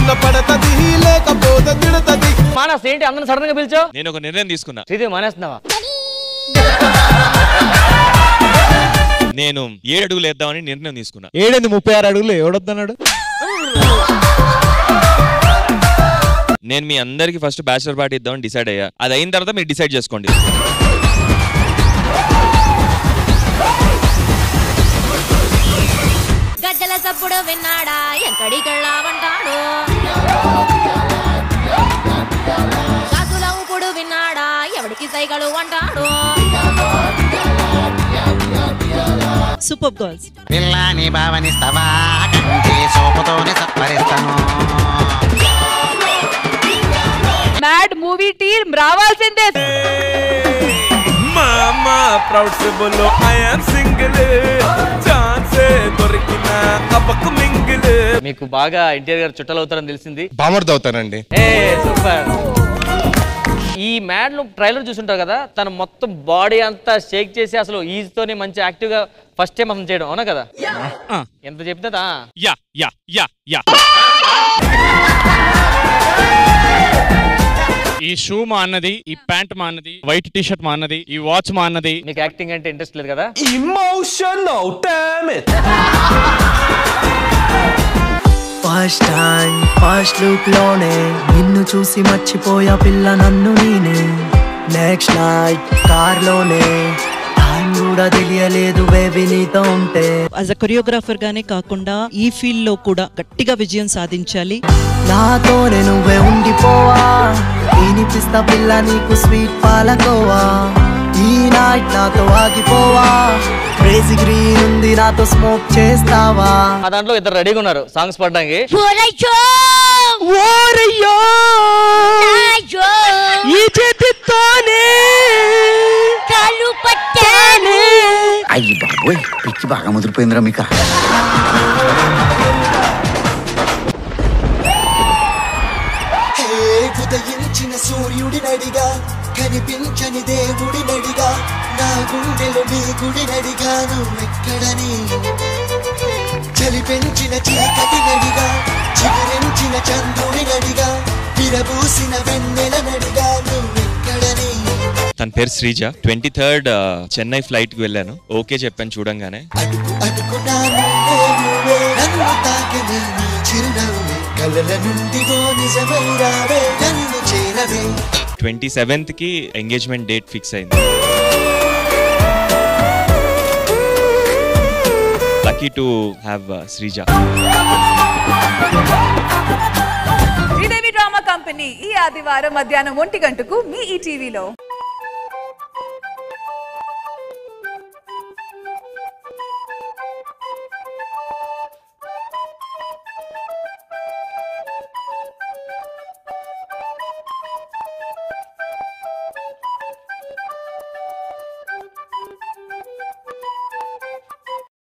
కన్న పడతది లేకపోతే తిడతది మానస్ ఏంటి అందరిని సడన్ గా పిలిచావు నేను ఒక నిర్ణయం తీసుకున్నా శ్రీదేవి మానేస్తున్నావా నేను ఏడు అడుగులు వేద్దామని నిర్ణయం తీసుకున్నా ఏడెంది ముప్పై ఆరు అడుగులు ఎవడొద్దన్నాడు నేను మీ అందరికి ఫస్ట్ బ్యాచులర్ పార్టీ ఇద్దామని డిసైడ్ అయ్యా అది అయిన తర్వాత మీరు డిసైడ్ చేసుకోండి గజ్జల సప్పుడు విన్నాడా ఎక్కడికెళ్ళావంటాడు కాసుల ఊపుడు విన్నాడా ఎవడికి సైకలు అంటాడు సూపర్ గర్ల్స్ పిల్లాని భావనిస్తావా కంటి సోపుతోనే సత్వరిస్తాను మ్యాడ్ మూవీ టీమ్ రావాల్సిందే మామా ప్రౌడ్ సే బోలో ఐ యామ్ సింగిల్ ఛాన్స్ దొరికిన అప్పకు మింగిల్ మీకు బాగా ఎన్టీఆర్ గారు చుట్టాలు అవుతారని తెలిసింది బామర్ది అవుతానండి ఏ సూపర్ ఈ మ్యాడ్ లో ట్రైలర్ చూసుంటారు కదా తను మొత్తం బాడీ అంతా షేక్ చేసి అసలు ఈజ్ తోనే మంచి యాక్టివ్ గా ఫస్ట్ టైం అసలు చేయడం అవునా కదా ఎంత చెప్తుందా యా యా యా యా ఈ షూ మా అన్నది ఈ ప్యాంట్ మా అన్నది వైట్ టీ షర్ట్ మా అన్నది ఈ వాచ్ మా అన్నది మీకు యాక్టింగ్ అంటే ఇంట్రెస్ట్ లేదు కదా emotional damn it first time first look లోనే నిన్ను చూసి మర్చిపోయా పిల్ల నన్ను నేనే నెక్స్ట్ నైట్ కార్ లోనే టైం కూడా తెలియలేదు బేబీ నీతో ఉంటే యాజ్ అ కొరియోగ్రాఫర్ గానే కాకుండా ఈ ఫీల్డ్ లో కూడా గట్టిగా విజయం సాధించాలి నాతోనే నువ్వే ఉండిపోవా వినిపిస్తా పిల్ల నీకు స్వీట్ పాలకోవా ఈ నైట్ నాతో ఆగిపోవా క్రేజీ గ్రీన్ ఉంది నాతో స్మోక్ చేస్తావా ఆ దాంట్లో ఇద్దరు రెడీగా ఉన్నారు సాంగ్స్ పాడడానికి ఈ చేతితోనే కాలు పట్టాను అయ్యి బాబోయ్ పిచ్చి బాగా ముదిరిపోయిందిరా మీకు ఉదయించిన సూర్యుడి నడిగా కనిపించని దేవుడి నడిగా నా గుండెలో నీ గుడి నడిగా నువ్వెక్కడని చలి పెంచిన చీకటి నడిగా చిగురించిన చంద్రుడి నడిగా విరబూసిన వెన్నెల నడిగా నువ్వెక్కడని తన పేరు Sreeja twenty third Chennai flight కి వెళ్ళాను ఓకే చెప్పాను చూడంగానే అడుగు అడుగునా నువ్వే నువ్వే నన్ను తాకని నీ చిరునవ్వే కలల నుండి ఓ నిజమై రావే నన్ను చేరవే ట్వంటీ సెవెంత్ కి ఎంగేజ్మెంట్ డేట్ ఫిక్స్ అయింది lucky to have Sreeja Sridevi drama company ఈ ఆదివారం మధ్యాహ్నం ఒంటి గంటకు మీ ఈ టీవీలో